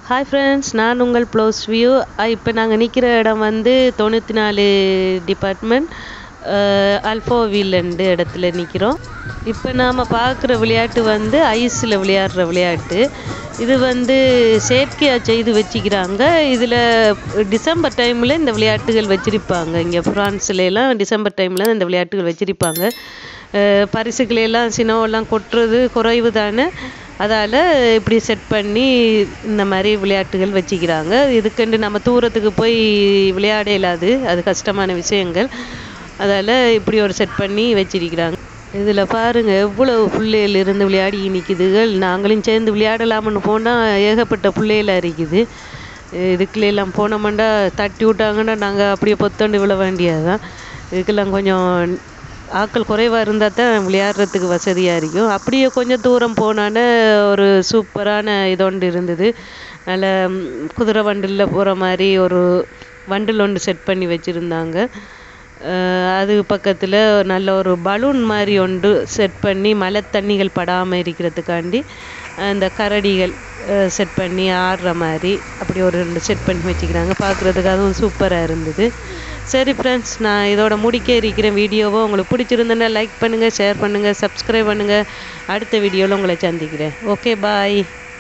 hi friends நான் உங்கள் blouse view இப்போ நாங்கள் நிற்கிற இடம் வந்து தொண்ணூற்றி நாலு டிபார்ட்மெண்ட் அல்ஃபோவிலண்டு இடத்துல நிற்கிறோம் இப்போ நாம் பார்க்குற விளையாட்டு வந்து ஐஸில் விளையாடுற விளையாட்டு இது வந்து செயற்கையாக செய்து வச்சுக்கிறாங்க இதில் டிசம்பர் டைமில் இந்த விளையாட்டுகள் வச்சிருப்பாங்க இங்கே ஃப்ரான்ஸ்ல எல்லாம் டிசம்பர் டைமில் இந்த விளையாட்டுகள் வச்சிருப்பாங்க அஹ் பரிசுகளை எல்லாம் சினோவெல்லாம் கொட்டுறது குறைவு தானே அதால் இப்படி செட் பண்ணி இந்த மாதிரி விளையாட்டுகள் வச்சுக்கிறாங்க இதுக்குண்டு நம்ம தூரத்துக்கு போய் விளையாட இயலாது அது கஷ்டமான விஷயங்கள் அதால் இப்படி ஒரு செட் பண்ணி வச்சிருக்கிறாங்க இதில் பாருங்கள் எவ்வளோ பிள்ளைகள் இருந்து விளையாடி நிற்குதுகள் நாங்களும் சேர்ந்து விளையாடலாம்னு போனால் ஏகப்பட்ட பிள்ளைகளா இருக்குது இதுக்குள்ள எல்லாம் போனோம்னா தட்டி விட்டாங்கன்னா நாங்கள் அப்படியே பொத்தண்டு விழ வேண்டியது தான் இதுக்கெல்லாம் கொஞ்சம் ஆட்கள் குறைவாக இருந்தால் தான் விளையாடுறதுக்கு வசதியாக இருக்கும் அப்படியே கொஞ்சம் தூரம் போனோன்னே ஒரு சூப்பரான இதொண்டு இருந்தது நல்ல ம், குதிரை வண்டில் போகிற மாதிரி ஒரு வண்டில் ஒன்று செட் பண்ணி வச்சுருந்தாங்க அது பக்கத்தில் நல்ல ஒரு பலூன் மாதிரி ஒன்று செட் பண்ணி மழை தண்ணிகள் படாமல் இருக்கிறதுக்காண்டி அந்த கரடிகள் செட் பண்ணி ஆடுற மாதிரி அப்படி ஒரு ரெண்டு செட் பண்ணி வச்சுக்கிறாங்க பார்க்குறதுக்கு அதுவும் சூப்பராக இருந்தது சரி ஃப்ரெண்ட்ஸ் நான் இதோட முடிக்க இருக்கிற வீடியோவை உங்களுக்கு பிடிச்சிருந்தேன்னா லைக் பண்ணுங்கள் ஷேர் பண்ணுங்கள் சப்ஸ்கிரைப் பண்ணுங்கள் அடுத்த வீடியோவில் உங்களை சந்திக்கிறேன் ஓகே பாய்